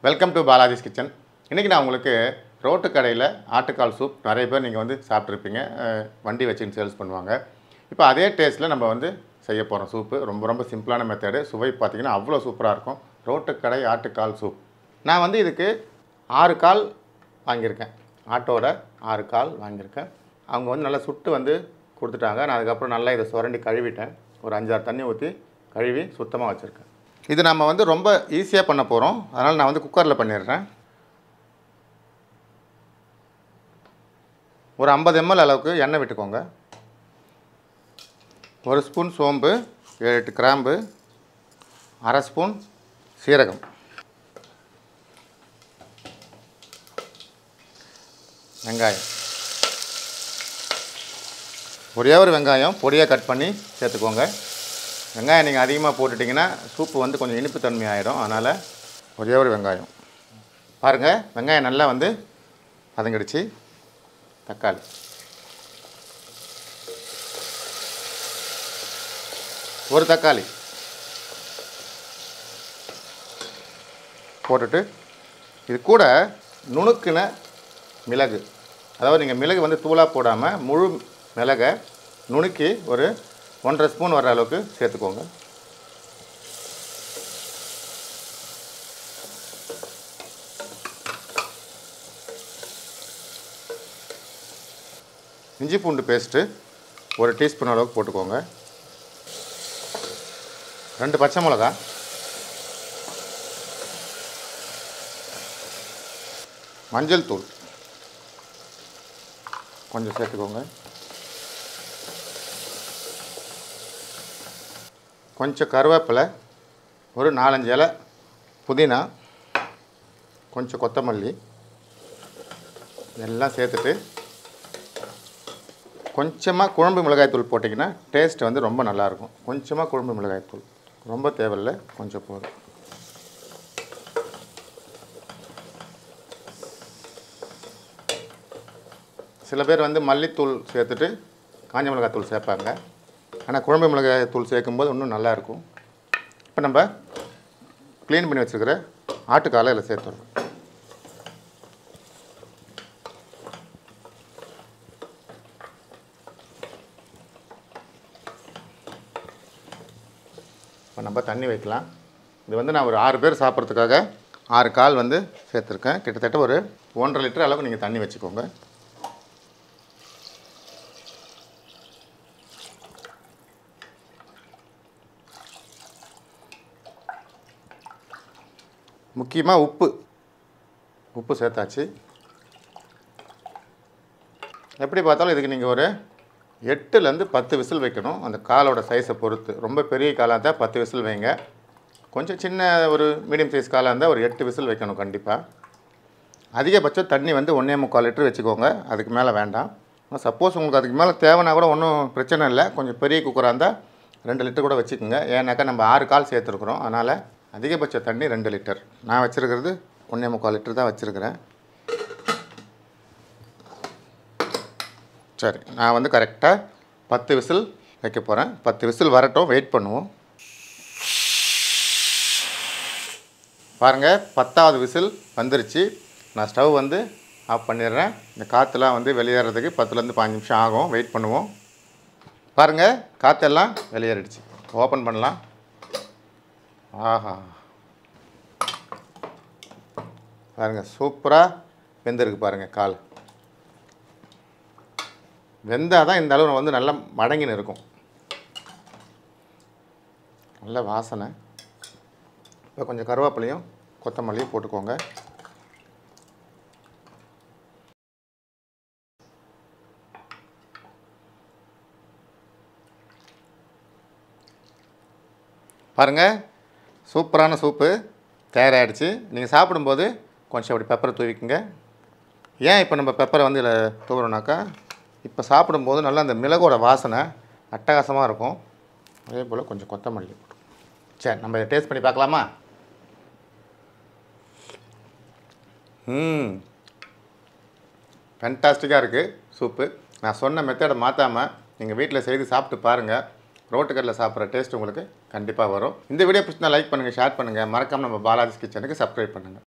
welcome to Balaji's kitchen இன்றைக்கி நான் உங்களுக்கு ரோட்டு கடையில் ஆட்டுக்கால் சூப் நிறைய பேர் நீங்கள் வந்து சாப்பிட்ருப்பீங்க அஹ், வண்டி வச்சுன்னு சேல்ஸ் பண்ணுவாங்க இப்போ அதே டேஸ்ட்டில் நம்ம வந்து செய்ய போகிறோம் சூப்பு ரொம்ப ரொம்ப சிம்பிளான மெத்தடு சுவை பார்த்தீங்கன்னா அவ்வளோ சூப்பராக இருக்கும் ரோட்டு கடை ஆட்டுக்கால் சூப் நான் வந்து இதுக்கு ஆறு கால் வாங்கியிருக்கேன் ஆட்டோட ஆறு கால் வாங்கியிருக்கேன் அவங்க வந்து நல்லா சுட்டு வந்து கொடுத்துட்டாங்க நான் அதுக்கப்புறம் நல்லா இதை சுரண்டி கழுவிட்டேன் ஒரு அஞ்சாறு தண்ணி ஊற்றி கழுவி சுத்தமாக வச்சுருக்கேன் இது நம்ம வந்து ரொம்ப ஈஸியாக பண்ண போகிறோம் அதனால் நான் வந்து குக்கரில் பண்ணிடுறேன் ஒரு ஐம்பது எம்எல் அளவுக்கு எண்ணெய் விட்டுக்கோங்க ஒரு ஸ்பூன் சோம்பு ஏழு எட்டு கிராம்பு அரை ஸ்பூன் சீரகம் வெங்காயம் ஒரே ஒரு வெங்காயம் பொடியாக கட் பண்ணி சேர்த்துக்கோங்க வெங்காயம் நீங்கள் அதிகமாக போட்டுட்டிங்கன்னா சூப்பு வந்து கொஞ்சம் இனிப்பு தன்மை ஆகிடும் அதனால் ஒரே ஒரு வெங்காயம் பாருங்கள் வெங்காயம் நல்லா வந்து பதங்கிடுச்சு தக்காளி ஒரு தக்காளி போட்டுட்டு இது கூட நுணுக்குன மிளகு அதாவது நீங்கள் மிளகு வந்து தூளாக போடாமல் முழு மிளகை நுணுக்கி ஒரு ஒன்றரை ஸ்பூன் வர அளவுக்கு சேர்த்துக்கோங்க இஞ்சி பூண்டு பேஸ்ட்டு ஒரு டீஸ்பூன் அளவுக்கு போட்டுக்கோங்க ரெண்டு பச்சை மிளகா மஞ்சள் தூள் கொஞ்சம் சேர்த்துக்கோங்க கொஞ்சம் கருவேப்பிலை ஒரு நாலஞ்சு இலை புதினா கொஞ்சம் கொத்தமல்லி எல்லாம் சேர்த்துட்டு கொஞ்சமாக குழம்பு மிளகாய்த்தூள் போட்டிங்கன்னா டேஸ்ட் வந்து ரொம்ப நல்லாயிருக்கும் கொஞ்சமாக குழம்பு மிளகாய்த்தூள் ரொம்ப தேவையில்லை கொஞ்சம் போதும் சில பேர் வந்து மல்லித்தூள் சேர்த்துட்டு காஞ்ச மிளகாய் தூள் சேர்ப்பாங்க ஆனால் குழம்பு மிளகாய் தூள் சேர்க்கும்போது இன்னும் நல்லாயிருக்கும் இப்போ நம்ம க்ளீன் பண்ணி வச்சுருக்கிற ஆட்டுக்காலை இதில் சேர்த்துறோம் இப்போ நம்ம தண்ணி வைக்கலாம் இது வந்து நான் ஒரு ஆறு பேர் சாப்பிட்றதுக்காக ஆறு கால் வந்து சேர்த்துருக்கேன் கிட்டத்தட்ட ஒரு ஒன்றரை லிட்டர் அளவுக்கு நீங்கள் தண்ணி வச்சுக்கோங்க முக்கியமாக உப்பு உப்பு சேர்த்தாச்சு எப்படி பார்த்தாலும் இதுக்கு நீங்கள் ஒரு எட்டுலேருந்து பத்து விசில் வைக்கணும் அந்த காலோட சைஸை பொறுத்து ரொம்ப பெரிய காலாக இருந்தால் பத்து விசில் வைங்க கொஞ்சம் சின்ன ஒரு மீடியம் சைஸ் காலாக இருந்தால் ஒரு எட்டு விசில் வைக்கணும் கண்டிப்பாக அதிகபட்சம் தண்ணி வந்து ஒன்றே முக்கால் லிட்டர் வச்சுக்கோங்க அதுக்கு மேலே வேண்டாம் சப்போஸ் உங்களுக்கு அதுக்கு மேலே தேவைன்னா கூட ஒன்றும் பிரச்சனை இல்லை கொஞ்சம் பெரிய குக்கராக இருந்தால் ரெண்டு லிட்டர் கூட வச்சுக்கோங்க ஏன்னாக்கா நம்ம ஆறு கால் சேர்த்துருக்குறோம் அதனால் அதிகபட்ச தண்ணி ரெண்டு லிட்டர் நான் வச்சுருக்கிறது ஒன்றே முக்கால் லிட்டர் தான் வச்சுருக்கிறேன் சரி நான் வந்து கரெக்டாக பத்து விசில் வைக்க போகிறேன் பத்து விசில் வரட்டும் வெயிட் பண்ணுவோம் பாருங்கள் பத்தாவது விசில் வந்துருச்சு நான் ஸ்டவ் வந்து ஆஃப் பண்ணிடுறேன் இந்த காற்றுலாம் வந்து வெளியேறதுக்கு பத்துலேருந்து பாஞ்சு நிமிஷம் ஆகும் வெயிட் பண்ணுவோம் பாருங்கள் காற்றெல்லாம் வெளியேறிடுச்சு ஓப்பன் பண்ணலாம் ஆஹா பாருங்கள் சூப்பராக வெந்திருக்கு பாருங்கள் கால் வெந்தால் தான் இந்த அளவு வந்து நல்லா மடங்கின்னு இருக்கும் நல்ல வாசனை இப்போ கொஞ்சம் கருவேப்பிலையும் கொத்தமல்லியும் போட்டுக்கோங்க பாருங்கள் சூப்பரான சூப்பு தயாராகிடுச்சு நீங்கள் சாப்பிடும்போது கொஞ்சம் அப்படி பெப்பரை தூவிக்குங்க ஏன் இப்போ நம்ம பெப்பரை வந்து இதில் தூவுறோம்னாக்கா இப்போ சாப்பிடும்போது நல்லா அந்த மிளகோட வாசனை அட்டகாசமாக இருக்கும் அதே போல் கொஞ்சம் கொத்தமல்லி சரி நம்ம இதை டேஸ்ட் பண்ணி பார்க்கலாமா ம் ஃபென்டாஸ்டிக்காக இருக்குது சூப்பு நான் சொன்ன மெத்தடை மாற்றாமல் நீங்கள் வீட்டில் செய்து சாப்பிட்டு பாருங்கள் ரோட்டு கடையில் சாப்பிட்ற டேஸ்ட் உங்களுக்கு கண்டிப்பாக வரும் இந்த வீடியோ பிடிச்சினா லைக் பண்ணுங்கள் ஷேர் பண்ணுங்கள் மறக்காமல் நம்ம பாலாஜிஸ் கிச்சனுக்கு சப்ஸ்கிரைப் பண்ணுங்கள்